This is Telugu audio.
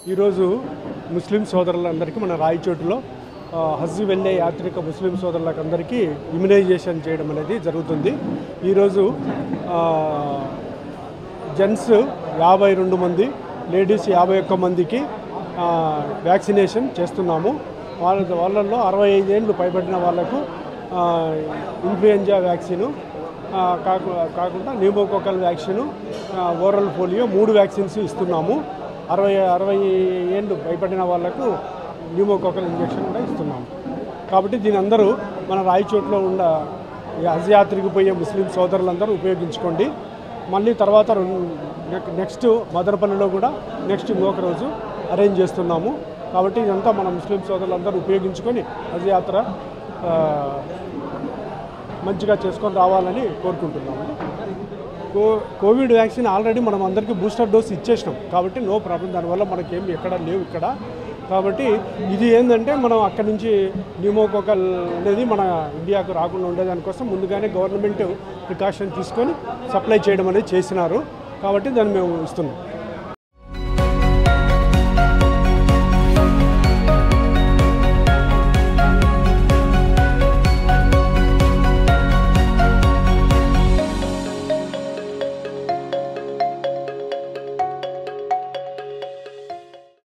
ఈరోజు ముస్లిం సోదరులందరికీ మన రాయచోటులో ఆ, హజ్ వెళ్ళే యాత్రిక ముస్లిం సోదరులకు అందరికీ ఇమ్యునైజేషన్ చేయడం అనేది జరుగుతుంది ఈరోజు ఆ, జెంట్స్ యాభై రెండు మంది లేడీస్ యాభై ఒక్క మందికి ఆ, వ్యాక్సినేషన్ చేస్తున్నాము వాళ్ళ వాళ్ళల్లో అరవై ఐదేళ్ళు పైబడిన వాళ్లకు ఆ, ఇన్ఫ్లుయెంజా వ్యాక్సిను ఆ, కాకు కాకుండా న్యూమోకోకల్ వ్యాక్సిన్ ఓరల్ పోలియో మూడు వ్యాక్సిన్స్ ఇస్తున్నాము అరవై అరవై ఏళ్ళు భయపడిన వాళ్ళకు న్యూమోకోకల్ ఇంజెక్షన్ కూడా ఇస్తున్నాము కాబట్టి దీని అందరూ మన రాయచోట్లో ఉన్న ఈ హజ్ యాత్రికి పోయే ముస్లిం సోదరులందరూ ఉపయోగించుకోండి మళ్ళీ తర్వాత రెండు- నెక్- నెక్స్ట్ మదనపల్లిలో కూడా నెక్స్ట్ ఇంకొక రోజు అరేంజ్ చేస్తున్నాము కాబట్టి ఇదంతా మన ముస్లిం సోదరులందరూ ఉపయోగించుకొని హజ్ యాత్ర ఆ, మంచిగా చేసుకొని రావాలని కోరుకుంటున్నాము కో కోవిడ్ వ్యాక్సిన్ ఆల్రెడీ మనం అందరికీ బూస్టర్ డోస్ ఇచ్చేసినాం కాబట్టి నో ప్రాబ్లం దానివల్ల మనకేం ఎక్కడ లేవు ఇక్కడ కాబట్టి ఇది ఏంటంటే మనం అక్కడి నుంచి న్యూమోకోకల్ అనేది మన ఇండియాకు రాకుండా ఉండేదానికోసం ముందుగానే గవర్నమెంట్ ప్రికాషన్ తీసుకొని సప్లై చేయడం అనేది చేసినారు కాబట్టి దాన్ని మేము ఇస్తున్నాం